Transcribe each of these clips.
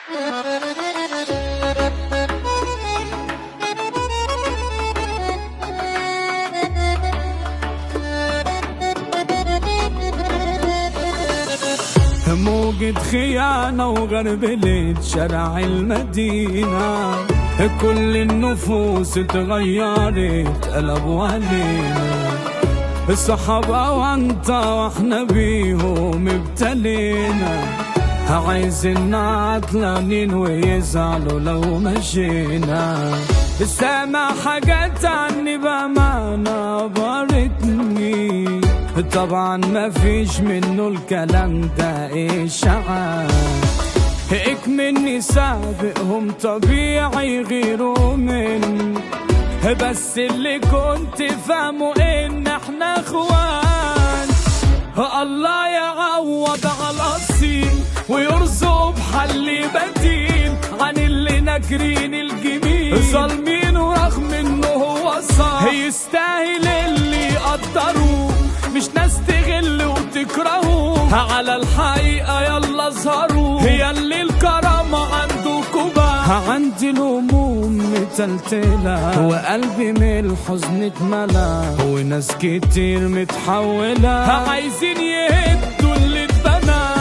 موجة خيانة وغربلة شارع المدينة كل النفوس اتغيرت قلبوا علينا الصحابة وانت واحنا بيهم ابتلينا عايزين عطلانين ويزعلوا لو مشينا سامع حاجات عني بأمانة بارتني طبعا ما فيش منه الكلام ده اشاعات اكمني سابقهم طبيعي غيروا من بس اللي كنت فاهمه ان احنا اخوان الله يعوض على الصين ويرزق بحل بديل عن اللي ناكرين الجميل ظالمين ورغم انه هو صح يستاهل اللي يقدروه مش ناس تغل وتكرهوه على الحقيقة يلا اظهروا هي اللي الكرامة عندكوا بقى عندي الهموم متلتلة وقلبي من الحزن اتملى وناس كتير متحولة عايزين يهدوا اللي اتبنى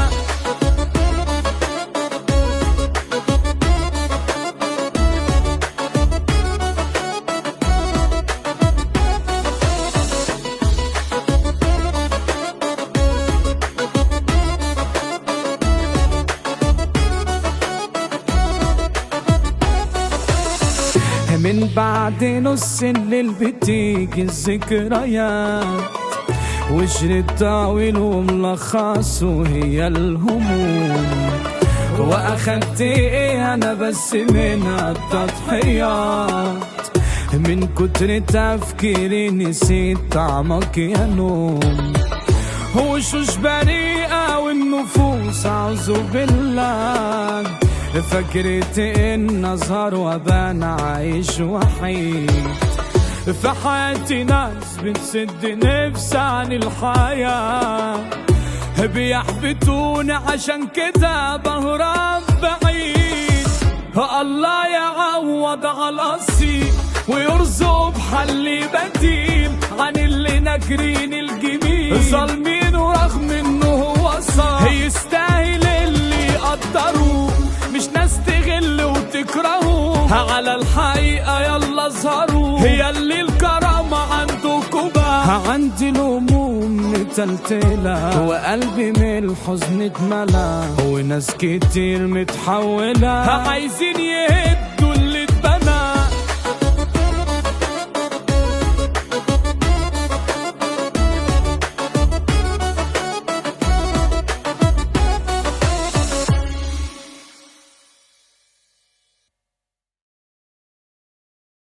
من بعد نص الليل بتيجي الذكريات وشريط طويل وملخص وهي الهموم واخدت ايه انا بس من التضحيات من كتر تفكيري نسيت طعمك يا نوم وشوش بريئة والنفوس أعوذ بالله فكرت إن أظهر وأبان عايش وحيد في حياتي ناس بتسد نفس عن الحياة بيحبطوني عشان كده بهرب بعيد الله يعوض على الصين ويرزق بحل بديل عن اللي ناكرين الجميل ظالمين ورغم انه هو صح يستاهل اللي يقدروه مش ناس تغل وتكرهوه على الحقيقة يلا اظهروا هي اللي الكرامة عندكوا بقى عندي الهموم متلتلة وقلبي من الحزن اتملى وناس كتير متحولة عايزين يهدوا اللي